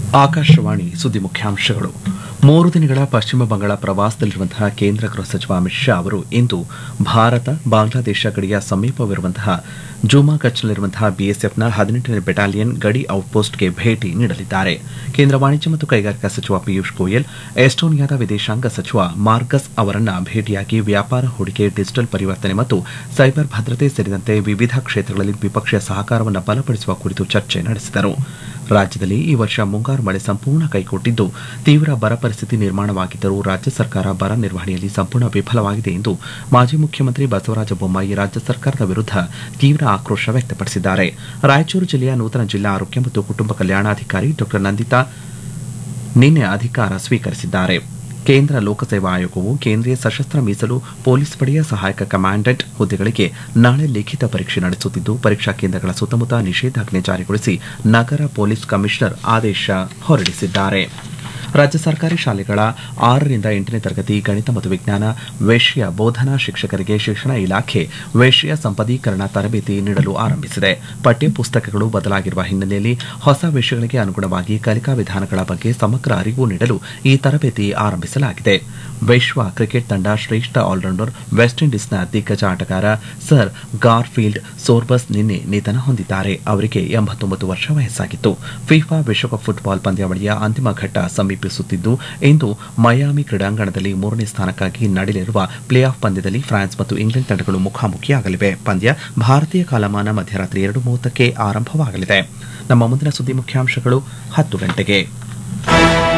ಆಕಾಶವಾಣಿ ಸುದ್ದಿ ಮುಖ್ಯಾಂಶಗಳು ಮೂರು ದಿನಗಳ ಪಶ್ಚಿಮ ಬಂಗಾಳ ಪ್ರವಾಸದಲ್ಲಿರುವಂತಹ ಕೇಂದ್ರ ಗೃಹ ಸಚಿವ ಅಮಿತ್ ಶಾ ಅವರು ಇಂದು ಭಾರತ ಬಾಂಗ್ಲಾದೇಶ ಗಡಿಯ ಸಮೀಪವಿರುವಂತಹ ಜುಮಾಗಚ್ನಲ್ಲಿರುವಂತಹ ಬಿಎಸ್ಎಫ್ನ ಹದಿನೆಂಟನೇ ಬೆಟಾಲಿಯನ್ ಗಡಿ ಔಟ್ಪೋಸ್ಟ್ಗೆ ಭೇಟಿ ನೀಡಲಿದ್ದಾರೆ ಕೇಂದ್ರ ವಾಣಿಜ್ಯ ಮತ್ತು ಕೈಗಾರಿಕಾ ಸಚಿವ ಪಿಯೂಷ್ ಗೋಯಲ್ ಎಸ್ಟೋನಿಯಾದ ವಿದೇಶಾಂಗ ಸಚಿವ ಮಾರ್ಗಸ್ ಅವರನ್ನ ಭೇಟಿಯಾಗಿ ವ್ಯಾಪಾರ ಹೂಡಿಕೆ ಡಿಜಿಟಲ್ ಪರಿವರ್ತನೆ ಮತ್ತು ಸೈಬರ್ ಭದ್ರತೆ ಸೇರಿದಂತೆ ವಿವಿಧ ಕ್ಷೇತ್ರಗಳಲ್ಲಿ ದ್ವಿಪಕ್ಷೀಯ ಸಹಕಾರವನ್ನು ಬಲಪಡಿಸುವ ಕುರಿತು ಚರ್ಚೆ ನಡೆಸಿದರು ರಾಜ್ಯದಲ್ಲಿ ಈ ವರ್ಷ ಮುಂಗಾರು ಮಳೆ ಸಂಪೂರ್ಣ ಕೈಕೊಟ್ಟಿದ್ದು ತೀವ್ರ ಬರ ಪರಿಸ್ಥಿತಿ ನಿರ್ಮಾಣವಾಗಿದ್ದರೂ ರಾಜ್ಯ ಸರ್ಕಾರ ಬರ ನಿರ್ವಹಣೆಯಲ್ಲಿ ಸಂಪೂರ್ಣ ವಿಫಲವಾಗಿದೆ ಎಂದು ಮಾಜಿ ಮುಖ್ಯಮಂತ್ರಿ ಬಸವರಾಜ ಬೊಮ್ಮಾಯಿ ರಾಜ್ಯ ಸರ್ಕಾರದ ವಿರುದ್ಧ ತೀವ್ರ ಆಕ್ರೋಶ ವ್ಯಕ್ತಪಡಿಸಿದ್ದಾರೆ ರಾಯಚೂರು ಜಿಲ್ಲೆಯ ನೂತನ ಜಿಲ್ಲಾ ಆರೋಗ್ಯ ಮತ್ತು ಕುಟುಂಬ ಕಲ್ಯಾಣಾಧಿಕಾರಿ ಡಾ ನಂದಿತಾ ನಿನ್ನೆ ಅಧಿಕಾರ ಸ್ವೀಕರಿಸಿದ್ದಾರೆ ಕೇಂದ್ರ ಲೋಕಸೇವಾ ಆಯೋಗವು ಕೇಂದ್ರೀಯ ಸಶಸ್ತ್ರ ಮೀಸಲು ಪೊಲೀಸ್ ಪಡೆಯ ಸಹಾಯಕ ಕಮಾಂಡೆಂಟ್ ಹುದ್ದೆಗಳಿಗೆ ನಾಳೆ ಲಿಖಿತ ಪರೀಕ್ಷೆ ನಡೆಸುತ್ತಿದ್ದು ಪರೀಕ್ಷಾ ಕೇಂದ್ರಗಳ ಸುತ್ತಮುತ್ತ ನಿಷೇಧಾಜ್ಞೆ ಜಾರಿಗೊಳಿಸಿ ನಗರ ಪೊಲೀಸ್ ಕಮಿಷನರ್ ಆದೇಶ ಹೊರಡಿಸಿದ್ದಾರೆ ರಾಜ್ಯ ಸರ್ಕಾರಿ ಶಾಲೆಗಳ ಆರರಿಂದ ಎಂಟನೇ ತರಗತಿ ಗಣಿತ ಮತ್ತು ವಿಜ್ಞಾನ ವಿಷಯ ಬೋಧನಾ ಶಿಕ್ಷಕರಿಗೆ ಶಿಕ್ಷಣ ಇಲಾಖೆ ವಿಷಯ ಸಂಪದೀಕರಣ ತರಬೇತಿ ನೀಡಲು ಆರಂಭಿಸಿದೆ ಪಠ್ಯ ಪುಸ್ತಕಗಳು ಬದಲಾಗಿರುವ ಹಿನ್ನೆಲೆಯಲ್ಲಿ ಹೊಸ ವಿಷಯಗಳಿಗೆ ಅನುಗುಣವಾಗಿ ಕಲಿಕಾ ವಿಧಾನಗಳ ಬಗ್ಗೆ ಸಮಗ್ರ ಅರಿವು ನೀಡಲು ಈ ತರಬೇತಿ ಆರಂಭಿಸಲಾಗಿದೆ ವಿಶ್ವ ಕ್ರಿಕೆಟ್ ತಂಡ ಶ್ರೇಷ್ಠ ಆಲ್ರೌಂಡರ್ ವೆಸ್ಟ್ ಇಂಡೀಸ್ನ ದಿಗ್ಗಜ ಆಟಗಾರ ಸರ್ ಗಾರ್ಫೀಲ್ಡ್ ಸೋರ್ಬಸ್ ನಿನ್ನೆ ನಿಧನ ಹೊಂದಿದ್ದಾರೆ ಅವರಿಗೆ ಎಂಬತ್ತೊಂಬತ್ತು ವರ್ಷ ವಯಸ್ಸಾಗಿತ್ತು ಫಿಫಾ ವಿಶ್ವಕಪ್ ಫುಟ್ಬಾಲ್ ಪಂದ್ಯಾವಳಿಯ ಅಂತಿಮ ಘಟ್ಟ ಸಮೀಪಿಸುತ್ತಿದ್ದು ಇಂದು ಮಯಾಮಿ ಕ್ರೀಡಾಂಗಣದಲ್ಲಿ ಮೂರನೇ ಸ್ಥಾನಕ್ಕಾಗಿ ನಡೆಯಲಿರುವ ಪ್ಲೇ ಆಫ್ ಪಂದ್ಯದಲ್ಲಿ ಫ್ರಾನ್ಸ್ ಮತ್ತು ಇಂಗ್ಲೆಂಡ್ ತಂಡಗಳು ಮುಖಾಮುಖಿಯಾಗಲಿವೆ ಪಂದ್ಯ ಭಾರತೀಯ ಕಾಲಮಾನ ಮಧ್ಯರಾತ್ರಿ ಎರಡು ಮೂವತ್ತಕ್ಕೆ ಆರಂಭವಾಗಲಿದೆ ನಮ್ಮ ಮುಂದಿನ ಸುದ್ದಿ ಮುಖ್ಯಾಂಶಗಳು ಹತ್ತು ಗಂಟೆಗೆ